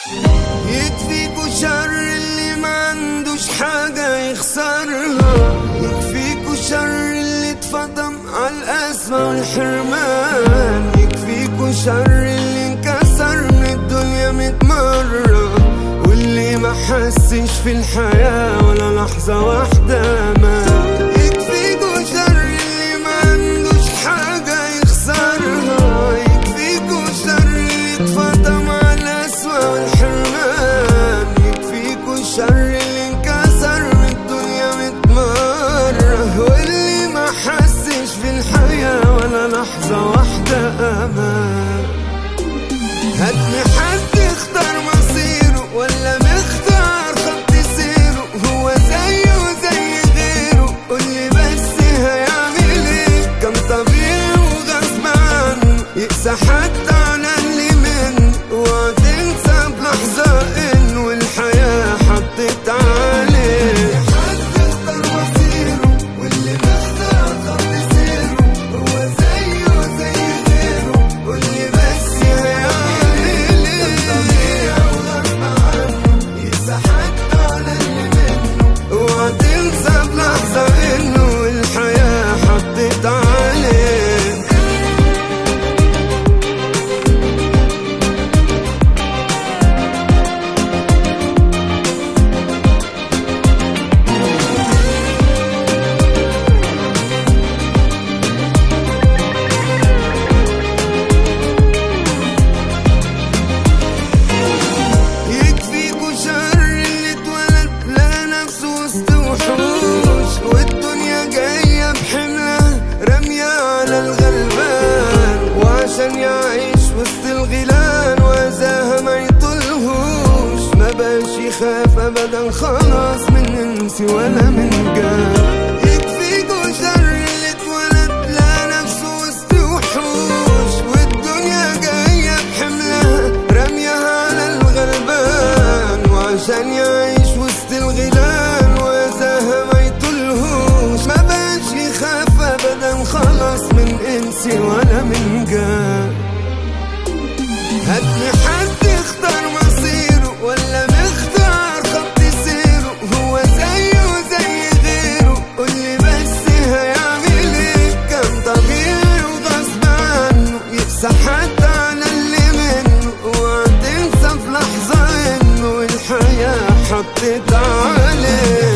يكفيكوا شر اللي ما عندوش حاجة يخسرها يكفيكوا شر اللي اتفضم على القسوة والحرمان يكفيكوا شر اللي انكسر من الدنيا ميت مرة واللي ما حسش في الحياة ولا لحظة واحدة ما يكفيكوا شر اللي ما عندوش حاجة يخسرها يكفيكوا شر اللي اتفضم على القسوة والحرمان يكفيكوا شر اللي انكسر من الدنيا ميت مرة واللي ما حسش في الحياة ولا لحظة واحدة أمان هاتني حد اختار مصيره ولا مختار خط سيره هو زيه زي غيره قولي بس هيعمل ايه كان طبيعي وغصب عنه يقسى حتى على اللي منه وتنسى بلحظة انه الحياة حطت عليه حد اختار مصيره واللي مختار خط سيره هو زيه زي غيره قولي بس هيعمل ايه طبيعي وغصب عنه يقسى حتى على اللي منه وتنسى بلحظة انه الحياة حطت عليه يكفيكوا شر اللي اتولد لقى نفسه وسط وحوش والدنيا جاية بحملة رامية على الغلبان وعشان يعيش وسط الغيلان وأذاها ما يطلهوش ما بقاش يخاف أبدا خلاص من انس ولا من جان يكفيكوا شر اللي اتولد لقى نفسه وسط وحوش والدنيا جاية بحملها راميها على الغلبان وعشان يعيش وسط الغيلان وذاها ما يطلهوش ما بقاش يخاف ابدا خلاص من انسي ولا من جان هاتني حد اختار مصيره ولا مختار خط سيره هو زيه زي غيره قولي بس هيعمل ايه كان طبيعي وغصب عنه يقسى حتى على اللي منه وتنسى في لحظة انه الحياة حطت عليه